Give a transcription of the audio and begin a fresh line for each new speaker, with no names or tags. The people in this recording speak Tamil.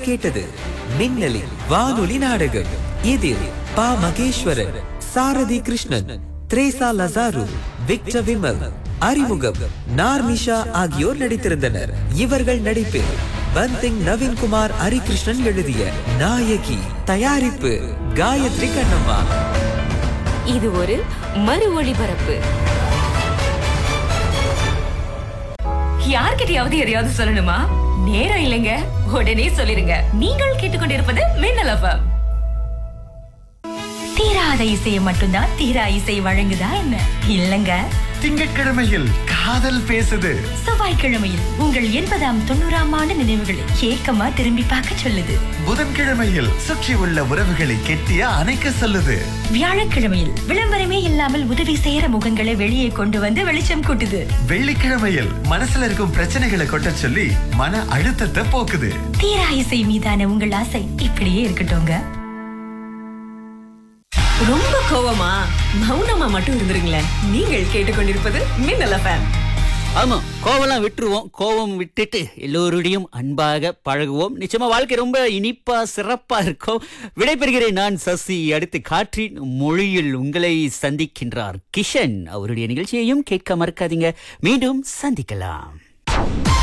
கேட்டது மின்னலின் வானொலி நாடகம் இதில் பா மகேஸ்வரன் சாரதி கிருஷ்ணன் த்ரேசா லசாரு விக்டர் விமல் அறிமுகம் நார்மிஷா ஆகியோர் நடித்திருந்தனர் இவர்கள் நடிப்பில் பந்திங் நவீன்குமார் ஹரிகிருஷ்ணன் எழுதிய நாயகி தயாரிப்பு காயத்ரி கண்ணம்மா
இது ஒரு மறு ஒளிபரப்பு
யார்கிட்டயாவது எதையாவது சொல்லணுமா நேரம் இல்லைங்க உடனே சொல்லிருங்க நீங்கள் கேட்டுக்கொண்டிருப்பது மின்னல் எஃப்எம் தீராத இசையை மட்டும்தான் தீரா இசை வழங்குதா என்ன இல்லங்க
திங்கட்கிழமையில் காதல் பேசுது
செவ்வாய்க்கிழமையில் உங்கள் எண்பதாம் தொண்ணூறாம் ஆண்டு நினைவுகளை ஏக்கமா திரும்பி பார்க்க சொல்லுது
புதன்கிழமையில் சுற்றி உள்ள உறவுகளை கெட்டிய அணைக்க சொல்லுது
வியாழக்கிழமையில் விளம்பரமே இல்லாமல் உதவி செய்யற முகங்களை வெளியே கொண்டு வந்து வெளிச்சம் கூட்டுது
வெள்ளிக்கிழமையில் மனசுல இருக்கும் பிரச்சனைகளை கொட்ட சொல்லி மன அழுத்தத்தை போக்குது
தீரா இசை மீதான உங்கள் ஆசை இப்படியே இருக்கட்டும்ங்க
ரொம்ப கோவமா மௌனமா மட்டும் இருந்துருங்களேன் நீங்கள் கேட்டுக்கொண்டிருப்பது மின்னல் எஃப்எம்
ஆமா கோவம்லாம் விட்டுருவோம் கோவம் விட்டுட்டு எல்லோருடையும் அன்பாக பழகுவோம் நிச்சயமா வாழ்க்கை ரொம்ப இனிப்பா சிறப்பா இருக்கும் விடைபெறுகிறேன் நான் சசி அடுத்து காற்றின் மொழியில் உங்களை சந்திக்கின்றார் கிஷன் அவருடைய நிகழ்ச்சியையும் கேட்க மறக்காதீங்க மீண்டும் சந்திக்கலாம்